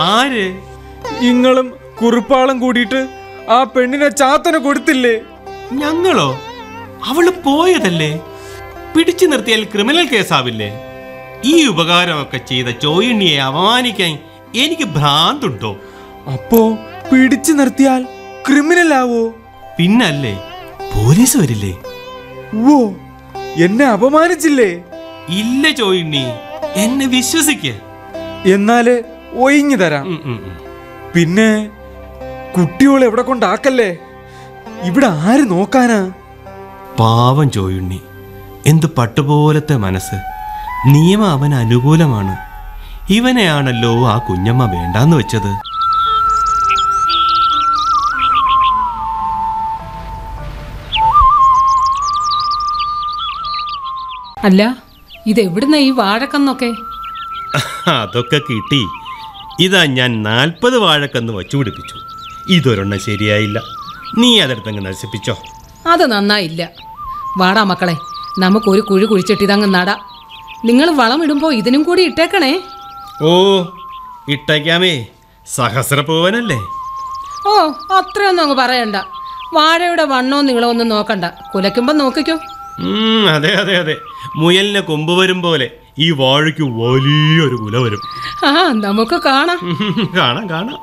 ആര് ഇങ്ങളും കുറുപ്പാളം കൂടിയിട്ട് ആ പെണ്ണിനെ ചാത്തന കൊടുത്തില്ലേ ഞങ്ങളോ അവള് പോയതല്ലേ പിടിച്ചു നിർത്തിയാൽ ക്രിമിനൽ കേസാവില്ലേ ഈ ഉപകാരമൊക്കെ ചെയ്ത ചോയിണിയെ അപമാനിക്കാൻ എനിക്ക് ഭ്രാന്തുണ്ടോ അപ്പോ പിടിച്ചു നിർത്തിയാൽ ക്രിമിനൽ ആവോ പിന്നല്ലേ പോലീസ് വരില്ലേ ഓ എന്നെ അപമാനിച്ചില്ലേ ഇല്ല ചോയിണ്ണി എന്നെ വിശ്വസിക്ക് എന്നാല് ഒഴിഞ്ഞു തരാം ഉം, ഉം, ഉം. പിന്നെ കുട്ടിയോളെ എവിടെ കൊണ്ടാക്കല്ലേ ഇവിടെ ആര് നോക്കാനാ പാവം ചോയുണ്ണി എന്ത് പട്ടുപോലത്തെ മനസ്സ് നിയമം അവന് അനുകൂലമാണ് ഇവനെയാണല്ലോ ആ കുഞ്ഞമ്മ വേണ്ടാന്ന് വെച്ചത് അല്ല ഇതെവിടുന്ന ഈ വാഴക്കന്നൊക്കെ അതൊക്കെ കിട്ടി ഇതാ ഞാൻ നാൽപ്പത് വാഴക്കന്ന് വച്ചു പിടിപ്പിച്ചു ഇതൊരെണ്ണം ശരിയായില്ല നീ അതെടുത്തങ്ങ് നശിപ്പിച്ചോ അത് നന്നായില്ല വാടാ മക്കളെ നമുക്കൊരു കുഴി കുഴിച്ചിട്ട് ഇതങ്ങ് നടാ നിങ്ങൾ വളമിടുമ്പോൾ ഇതിനും കൂടി ഇട്ടേക്കണേ ഓ ഇട്ടയ്ക്കാമേ സഹസ്രപൂവനല്ലേ ഓ അത്രയൊന്നും അങ്ങ് പറയണ്ട വാഴയുടെ വണ്ണോ നീളോ ഒന്നും നോക്കണ്ട കുലയ്ക്കുമ്പോൾ നോക്കിക്കോ ഉം, അതെ അതെ അതെ മുയലിനെ കൊമ്പ് വരും പോലെ ഈ വാഴയ്ക്ക് വലിയൊരു കുല വരും ആ നമുക്ക് കാണാം കാണാം കാണാം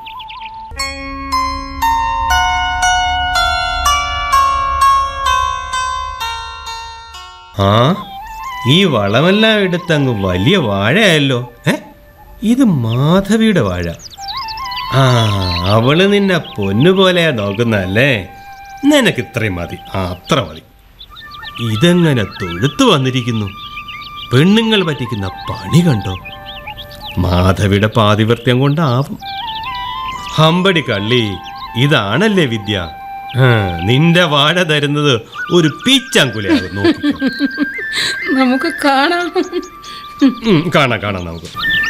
ആ ഈ വളമെല്ലാം എടുത്തങ്ങ് വലിയ വാഴയായല്ലോ ഏ ഇത് മാധവിയുടെ വാഴ ആ അവള് നിന്നെ പൊന്നുപോലെയാ നോക്കുന്നല്ലേ നിനക്ക് ഇത്രയും മതി ആ അത്ര മതി ഇതെങ്ങനെ തൊഴുത്തു വന്നിരിക്കുന്നു പെണ്ണുങ്ങൾ പറ്റിക്കുന്ന പണി കണ്ടോ മാധവിയുടെ പാതിവൃത്യം കൊണ്ടാവും ഹമ്പടി കള്ളി ഇതാണല്ലേ വിദ്യ ആ, നിന്റെ വാഴ തരുന്നത് ഒരു പീച്ചാങ്കുലയാകും നോക്കിക്കോ നമുക്ക് കാണാം ഉം, കാണാം കാണാം നമുക്ക്